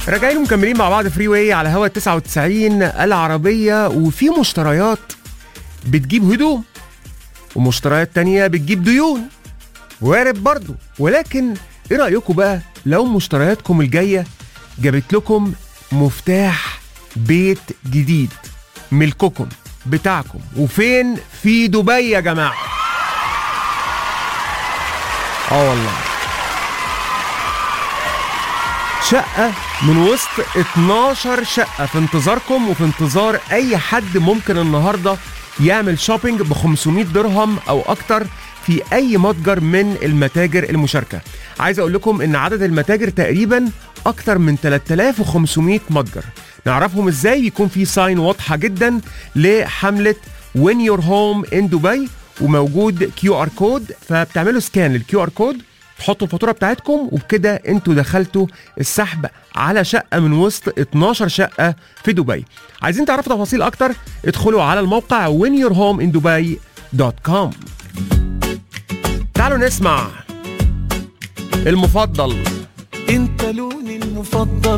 راجعين مكملين مع بعض فري واي على هوا 99 العربية وفي مشتريات بتجيب هدوم ومشتريات تانية بتجيب ديون وارد برضو ولكن ايه رأيكم بقى لو مشترياتكم الجاية جابت لكم مفتاح بيت جديد ملككم بتاعكم وفين في دبي يا جماعة اه والله شقة من وسط 12 شقة في انتظاركم وفي انتظار أي حد ممكن النهاردة يعمل شوبينج ب 500 درهم أو أكتر في أي متجر من المتاجر المشاركة عايز أقول لكم إن عدد المتاجر تقريبا أكتر من 3500 متجر نعرفهم إزاي بيكون في ساين واضحة جدا لحملة When Your Home in دبي وموجود كيو ار كود فبتعملوا سكان للكيو ار كود تحطوا الفاتوره بتاعتكم وبكده انتوا دخلتوا السحب على شقه من وسط 12 شقه في دبي عايزين تعرفوا تفاصيل اكتر ادخلوا على الموقع whenyourhomeindubai.com تعالوا نسمع المفضل انت لوني المفضل